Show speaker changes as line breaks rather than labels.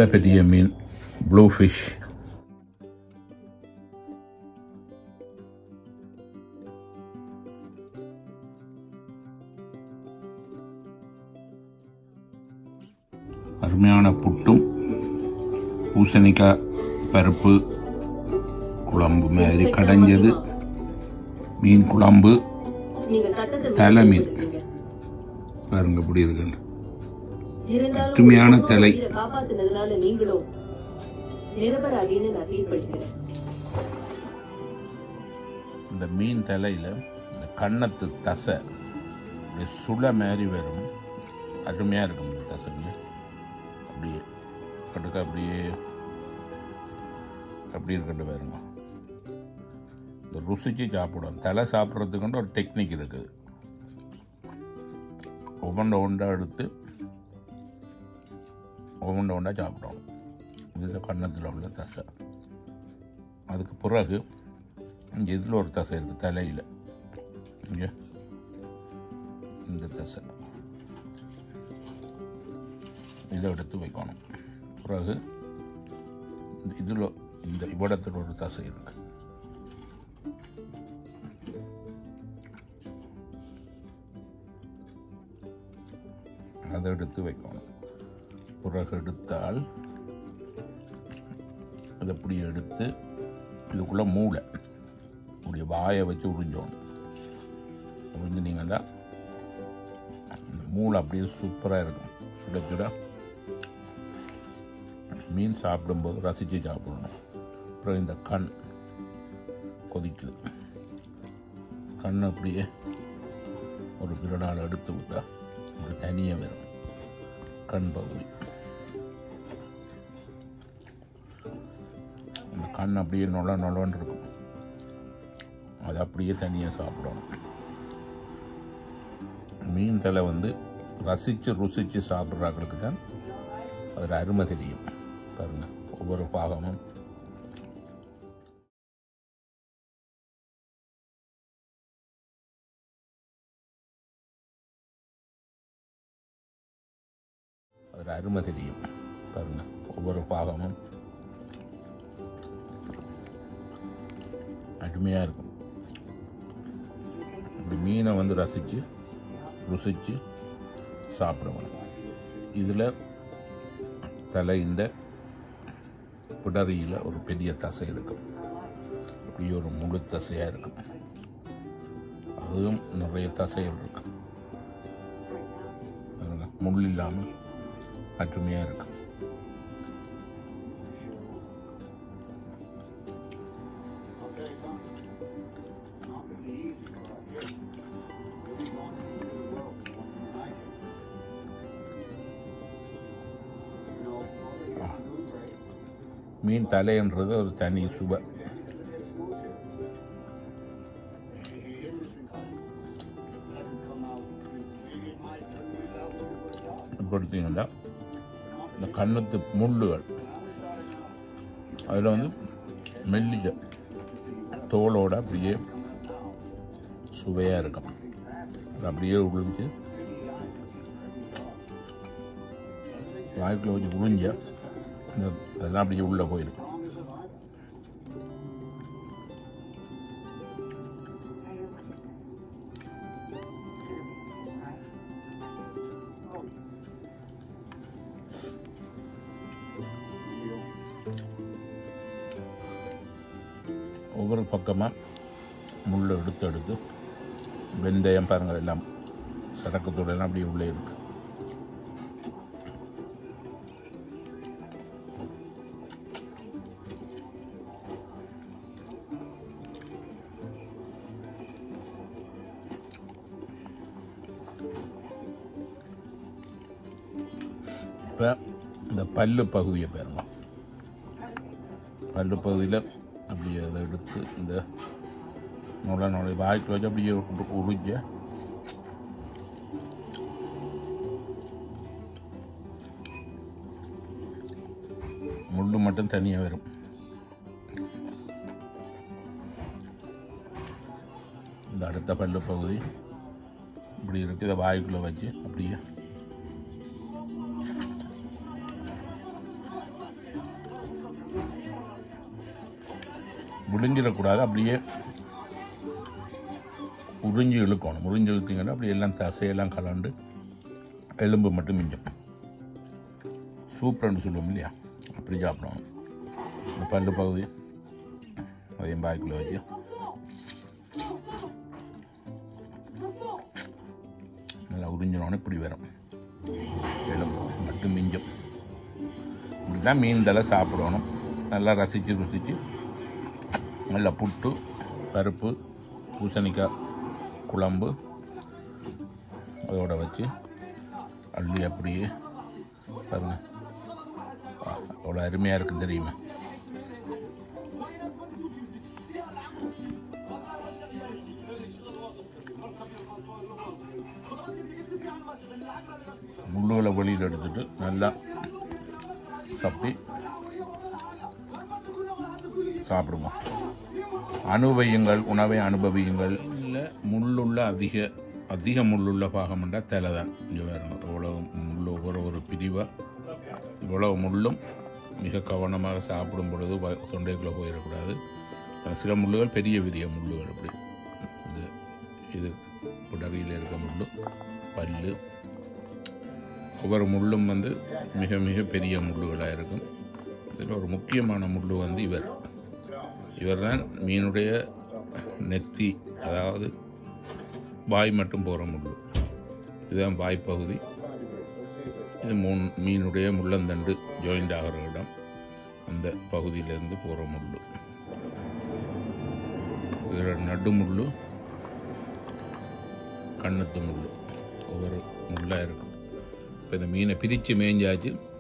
நல்ல பெரிய மீன் blue fish அருமையான புட்டும் பூசணிக்காய் பருப்பு குழம்பு மாதிரி கடைஞ்சது மீன் குழம்பு
நீங்க சட்டத்தை
தலை மீன்
மீறிட்டீங்க.
பாருங்க இப்படி இருக்குன்னு
இருந்தாலும்
அருமையான
ஒரு
தலை.
உயிரை காப்பாத்துனதுனால நீங்களும் நிரபராதின்னு நான் தீர்ப்பளிக்கிறேன்
இந்த மீன் தலையில் இந்த கன்னத்து தசை அப்படியே சுளை மாதிரி வரும் அருமையாக இருக்கும் இந்த தசைங்க அப்படியே கடுக்க அப்படியே அப்படி இருக்குன்னு பாருங்க இந்த ருசிச்சு சாப்பிடும் தலை சாப்பிட்றதுக்கு ஒரு டெக்னிக் இருக்குது ஒவ்வொன்றை ஒன்றா எடுத்து ஒவ்வொன்றை ஒன்றா சாப்பிடணும் இது கன்னத்தில் உள்ள தசை அதுக்கு பிறகு இங்கே இதில் ஒரு தசை இருக்குது தலையில் இங்கே இந்த தசை இதை எடுத்து வைக்கணும் பிறகு இந்த இதில் இந்த இவ்விடத்தில் ஒரு தசை இருக்கு அதை எடுத்து வைக்கணும் பிறகு எடுத்தால் இதை இப்படி எடுத்து இதுக்குள்ள மூளை இப்படி வாயை வச்சு உறிஞ்சோணும் உறிஞ்சினீங்கன்னா இந்த மூளை அப்படியே சூப்பராக இருக்கும் சுட சுட மீன் சாப்பிடும்போது ரசித்து சாப்பிடணும் அப்புறம் இந்த கண் கொதிக்குது கண் அப்படியே ஒரு பிரடால் எடுத்து விட்டா ஒரு தனியாக வரும் கண் பகுதி அந்த கண் அப்படியே நொல நொலன்னு இருக்கும் அது அப்படியே தனியாக சாப்பிடணும் மீன் தலை வந்து ரசித்து ருசித்து சாப்பிட்றாங்களுக்கு தான் அதில் அருமை தெரியும் பாருங்க ஒவ்வொரு பாகமும் அதில் அருமை தெரியும் பாருங்க ஒவ்வொரு பாகமும் அருமையாக இருக்கும் இப்படி மீனை வந்து ரசித்து ருசித்து சாப்பிடுவோம் இதில் தலை இந்த பிடரியில் ஒரு பெரிய தசை இருக்கும் அப்படி ஒரு முழு தசையாக இருக்கும் அதுவும் நிறைய தசைகள் இருக்கும் பாருங்க, முள் இல்லாமல் அருமையாக இருக்கும் மீன் தலைன்றது ஒரு தனி சுவை இப்போ எடுத்தீங்கன்னா இந்த கண்ணத்து முள்ளுகள் அதில் வந்து மெல்லிய தோலோட அப்படியே சுவையாக இருக்கும் அது அப்படியே உழிஞ்சு வாய்க்குள்ள வச்சு உழிஞ்ச இந்த அதெல்லாம் அப்படியே உள்ளே போயிடும் ஒவ்வொரு பக்கமாக முள்ளை எடுத்து எடுத்து வெந்தயம் பாருங்கள் எல்லாம் சரக்குத்தூள் எல்லாம் அப்படியே உள்ளே இருக்கு இப்போ இந்த பல்லு பகுதியை பாருங்க பல்லு பகுதியில் அப்படியே அதை எடுத்து இந்த நுழை நுழை வாய்க்கு வச்சு அப்படியே உரு- உறிஞ்ச முள்ளு மட்டும் தனியாக வரும் இந்த அடுத்த பல்லு பகுதி இப்படி இருக்கு இதை வாய்க்குள்ளே வச்சு அப்படியே விழுங்கிடக்கூடாது அப்படியே உறிஞ்சி இழுக்கணும் உறிஞ்சி இழுத்தீங்கன்னா அப்படி எல்லாம் தசையெல்லாம் கலண்டு எலும்பு மட்டும் மிஞ்சும் சூப்பர்னு சொல்லுவோம் இல்லையா அப்படி சாப்பிடணும் இந்த பல்லு பகுதி அதையும் பாய்க்குள்ள வச்சு நல்லா உறிஞ்சினோன்னு இப்படி வரும் எலும்பு மட்டும் மிஞ்சும் இப்படி தான் மீன் தலை சாப்பிடணும் நல்லா ரசித்து ருசித்து நல்லா புட்டு பருப்பு பூசணிக்காய் குழம்பு அதோட வச்சு அள்ளி அப்படியே பாருங்க ஆ, அவ்வளோ அருமையாக இருக்கும் தெரியுமா முள்ளுகளை வெளியில் எடுத்துட்டு நல்லா தப்பி சாப்பிடுவோம் அனுபவியுங்கள் உணவை அனுபவியுங்கள் இல்லை முள்ளுள்ள அதிக அதிக முள்ளுள்ள பாகம் என்றால் தலை தான் இங்கே வேறு இவ்வளவு முள் ஒவ்வொரு ஒரு பிரிவாக இவ்வளவு முள்ளும் மிக கவனமாக சாப்பிடும் பொழுது வ- தொண்டைக்குள்ளே போயிடக்கூடாது சில முள்ளுகள் பெரிய பெரிய முள்ளுகள் அப்படி இது இது புடவையில் இருக்க முள்ளு பல்லு ஒவ்வொரு முள்ளும் வந்து மிக மிக பெரிய முள்ளுகளாக இருக்கும் இதில் ஒரு முக்கியமான முள்ளு வந்து இவர் இவர்தான் மீனுடைய நெத்தி அதாவது வாய் மட்டும் போகிற முள்ளு இதுதான் வாய் பகுதி இது மூணு மீனுடைய முள்ளந்தண்டு ஜாயிண்ட் ஆகிற இடம் அந்த பகுதியிலேருந்து போகிற முள்ளு இதில் நடு முள்ளு கண்ணத்து முள்ளு ஒவ்வொரு முள்ளாக இருக்கும் இப்போ இந்த மீனை பிரித்து மேய்ஞ்சாச்சு